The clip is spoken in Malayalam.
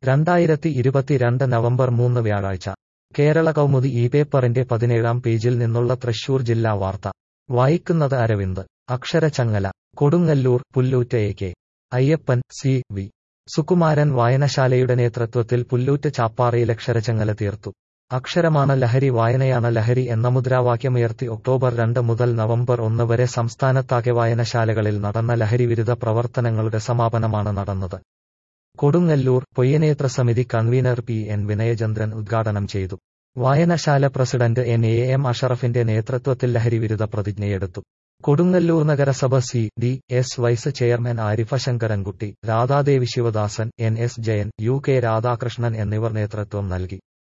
രണ്ടായിരത്തി ഇരുപത്തിരണ്ട് നവംബർ മൂന്ന് വ്യാഴാഴ്ച കേരള കൗമുദി ഈ പേപ്പറിന്റെ പതിനേഴാം പേജിൽ നിന്നുള്ള തൃശൂർ ജില്ലാ വാർത്ത വായിക്കുന്നത് അരവിന്ദ് അക്ഷരച്ചങ്ങല Kodungallur Pullut A K Ayyappan C V Sukumaran വായനശാലയുടെ നേതൃത്വത്തിൽ പുല്ലൂറ്റ് ചാപ്പാറയിൽ അക്ഷരച്ചങ്ങല തീർത്തു അക്ഷരമാണ് ലഹരി വായനയാണ് ലഹരി എന്ന മുദ്രാവാക്യമുയർത്തി ഒക്ടോബർ രണ്ട് മുതൽ നവംബർ ഒന്ന് വരെ സംസ്ഥാനത്താകെ വായനശാലകളിൽ നടന്ന ലഹരിവിരുദ്ധ പ്രവർത്തനങ്ങളുടെ സമാപനമാണ് നടന്നത് കൊടുങ്ങല്ലൂർ പൊയ്യനേത്ര സമിതി കൺവീനർ പി എൻ വിനയചന്ദ്രൻ ഉദ്ഘാടനം ചെയ്തു വായനശാല പ്രസിഡന്റ് എൻ എ എം അഷറഫിന്റെ നേതൃത്വത്തിൽ ലഹരിവിരുദ്ധ പ്രതിജ്ഞയെടുത്തു കൊടുങ്ങല്ലൂർ നഗരസഭ C D S vice chairman Arifa Sankarankutty Radhadevi Sivadasan N S Jayan U K Radhakrishnan എന്നിവർ നേതൃത്വം നൽകി